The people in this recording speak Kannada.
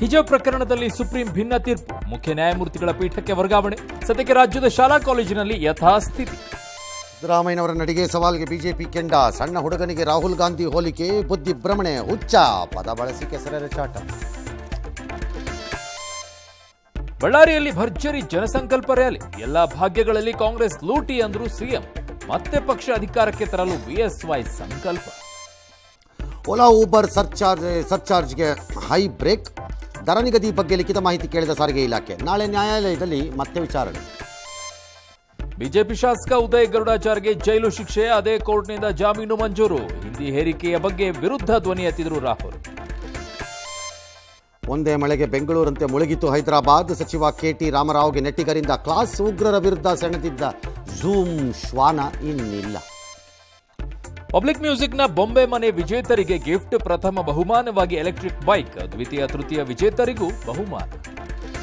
ಹಿಜಾಬ್ ಪ್ರಕರಣದಲ್ಲಿ ಸುಪ್ರೀಂ ಭಿನ್ನ ತೀರ್ಪು ಮುಖ್ಯ ನ್ಯಾಯಮೂರ್ತಿಗಳ ಪೀಠಕ್ಕೆ ವರ್ಗಾವಣೆ ಸದ್ಯಕ್ಕೆ ರಾಜ್ಯದ ಶಾಲಾ ಕಾಲೇಜಿನಲ್ಲಿ ಯಥಾಸ್ಥಿತಿ ಸಿದ್ದರಾಮಯ್ಯನವರ ನಡಿಗೆ ಸವಾಲ್ಗೆ ಬಿಜೆಪಿ ಕೆಂಡ ಸಣ್ಣ ಹುಡುಗನಿಗೆ ರಾಹುಲ್ ಗಾಂಧಿ ಹೋಲಿಕೆ ಬುದ್ಧಿ ಭ್ರಮಣೆ ಹುಚ್ಚ ಪದ ಬಳಸಿ ಕೆಸರೆರೆ ಚಾಟ ಬಳ್ಳಾರಿಯಲ್ಲಿ ಭರ್ಜರಿ ಜನಸಂಕಲ್ಪ ರ್ಯಾಲಿ ಎಲ್ಲಾ ಭಾಗ್ಯಗಳಲ್ಲಿ ಕಾಂಗ್ರೆಸ್ ಲೂಟಿ ಅಂದ್ರು ಸಿಎಂ ಮತ್ತೆ ಪಕ್ಷ ಅಧಿಕಾರಕ್ಕೆ ತರಲು ಬಿಎಸ್ವೈ ಸಂಕಲ್ಪ ಓಲಾ ಊಬರ್ ಸರ್ಚಾರ್ಜ್ ಸರ್ಚಾರ್ಜ್ಗೆ ಹೈ ಬ್ರೇಕ್ ದರ ನಿಗದಿ ಬಗ್ಗೆ ಲಿಖಿತ ಮಾಹಿತಿ ಕೇಳಿದ ಸಾರಿಗೆ ಇಲಾಖೆ ನಾಳೆ ನ್ಯಾಯಾಲಯದಲ್ಲಿ ಮತ್ತೆ ವಿಚಾರಣೆ ಬಿಜೆಪಿ ಶಾಸಕ ಉದಯ್ ಗರುಡಾಚಾರ್ಗೆ ಜೈಲು ಶಿಕ್ಷೆ ಅದೇ ಕೋರ್ಟ್ನಿಂದ ಜಾಮೀನು ಮಂಜೂರು ಹಿಂದಿ ಹೇರಿಕೆಯ ಬಗ್ಗೆ ವಿರುದ್ಧ ಧ್ವನಿ ಎತ್ತಿದ್ರು ರಾಹುಲ್ ಒಂದೇ ಮಳೆಗೆ ಬೆಂಗಳೂರಂತೆ ಮುಳುಗಿತು ಹೈದರಾಬಾದ್ ಸಚಿವ ಕೆಟಿ ರಾಮರಾವ್ಗೆ ನೆಟ್ಟಿಗರಿಂದ ಕ್ಲಾಸ್ ಉಗ್ರರ ವಿರುದ್ಧ ಸೆಣೆದಿದ್ದ ಝೂಮ್ ಶ್ವಾನ ಇನ್ನಿಲ್ಲ ಪಬ್ಲಿಕ್ ಮ್ಯೂಸಿಕ್ನ ಬೊಂಬೆ ಮನೆ ವಿಜೇತರಿಗೆ ಗಿಫ್ಟ್ ಪ್ರಥಮ ಬಹುಮಾನವಾಗಿ ಎಲೆಕ್ಟ್ರಿಕ್ ಬೈಕ್ ದ್ವಿತೀಯ ತೃತೀಯ ವಿಜೇತರಿಗೂ ಬಹುಮಾನ